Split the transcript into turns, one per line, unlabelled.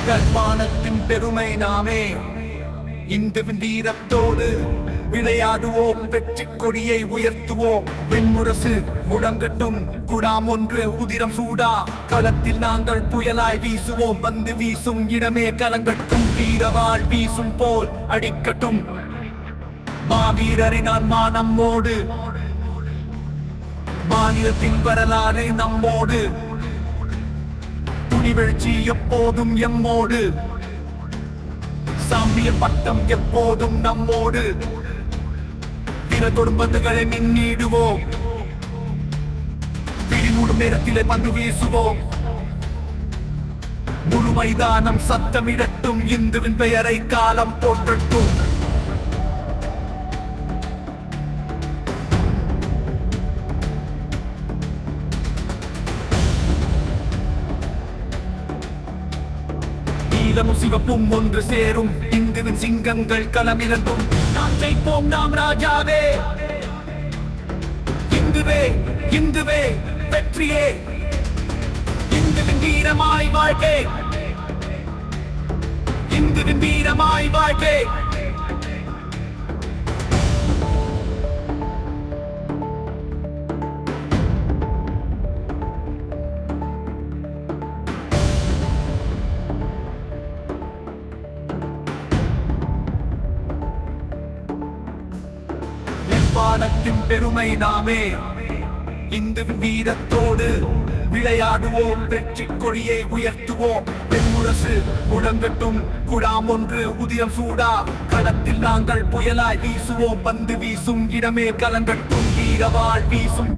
கர்மானத்தின் பெருமை நாமே இந்துவின் வீரத்தோடு விளையாடுவோம் வெற்றி கொடியை உயர்த்துவோம் வெண்முரசு முழங்கட்டும் குடாம் ஒன்று உதிரம் சூடா களத்தில் நாங்கள் புயலாய் வீசுவோம் வந்து வீசும் இடமே கலங்கட்டும் வீரவாள் வீசும் போல் அடிக்கட்டும் மாவீரரை நான் மானம்மோடு மாநிலத்தின் வரலாறு நம்மோடு துணிவெழ்ச்சி எப்போதும் எம்மோடு சாம்பிய பட்டம் எப்போதும் நம்மோடு பிற தொடும்பந்துகளை மின்னிடுவோம் பிடிமூடும் நேரத்திலே பந்து வீசுவோம் முழு மைதானம் சத்தமிடட்டும் இந்துவின் பெயரை காலம் போற்றட்டும் நீலமும் சிவப்பும் ஒன்று சேரும் இந்துவின் சிங்கங்கள் களமிறந்தும் நாம் ஜெயிப்போம் நாம் ராஜாவே இந்துவே இந்துவே வெற்றியே இந்துவின் வீரமாய் வாழ்க்கை இந்துவின் வீரமாய் வாழ்க்கை வானத்தின் பெருமை நாமே இந்த வீரத்தோடு விளையாடுவோம் வெற்றி கொடியை உயர்த்துவோம் பெண்முரசு முழங்கட்டும் குடாம் ஒன்று உதிரம் சூடா களத்தில் நாங்கள் புயலாய் வீசுவோம் பந்து வீசும் இடமே கலங்கட்டும் வீரவாள் வீசும்